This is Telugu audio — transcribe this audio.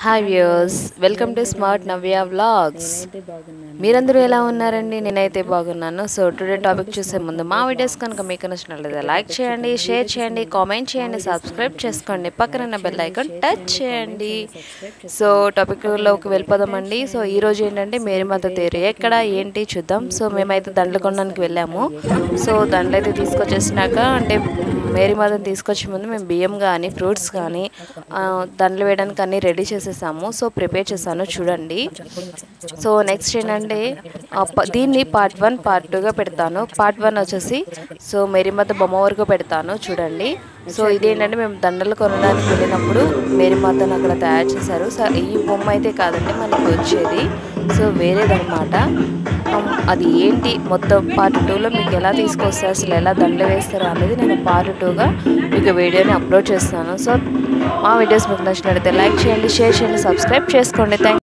hi views welcome to smart Navya vlogs మీరందరూ ఎలా ఉన్నారండి నేనైతే బాగున్నాను సో టుడే టాపిక్ చూసే ముందు మా వీడియోస్ కనుక మీకు నచ్చినట్లయితే లైక్ చేయండి షేర్ చేయండి కామెంట్ చేయండి సబ్స్క్రైబ్ చేసుకోండి పక్కన ఉన్న బెల్ ఐకాన్ టచ్ చేయండి సో టాపిక్లోకి వెళ్ళిపోదామండి సో ఈ రోజు ఏంటంటే మేరీమాత తేరు ఎక్కడ ఏంటి చూద్దాం సో మేమైతే దండలు కొనడానికి వెళ్ళాము సో దండలు అయితే తీసుకొచ్చేసినాక అంటే మేరీమాతను తీసుకొచ్చే ముందు మేము బియ్యం కానీ ఫ్రూట్స్ కానీ ఆ, దండలు వేయడానికి అన్నీ రెడీ చేసేసాము సో ప్రిపేర్ చేశాను చూడండి సో నెక్స్ట్ ఏంటంటే ఆ, ప- దీన్ని పార్ట్ వన్ పార్ట్ టూగా పెడతాను పార్ట్ వన్ వచ్చేసి సో మేరీమాత బొమ్మ వరకు పెడతాను చూడండి సో ఇదేంటంటే మేము దండలు కొనడానికి వెళ్ళినప్పుడు మేరీమాతను అక్కడ తయారు చేశారు సో ఈ బొమ్మ అయితే కాదండి మనకి వచ్చేది సో వేరేదన్నమాట ఉమ్, అది ఏంటి మొత్తం పార్ట్ టూలో మీకు ఎలా తీసుకొస్తారు అసలు ఎలా దండలు వేస్తారు అనేది నేను పార్ట్ టూగా మీకు వీడియోని అప్లోడ్ చేస్తాను సో మా వీడియోస్ మీకు నచ్చినట్లయితే లైక్ చేయండి షేర్ చేయండి సబ్స్క్రైబ్ చేసుకోండి థ్యాంక్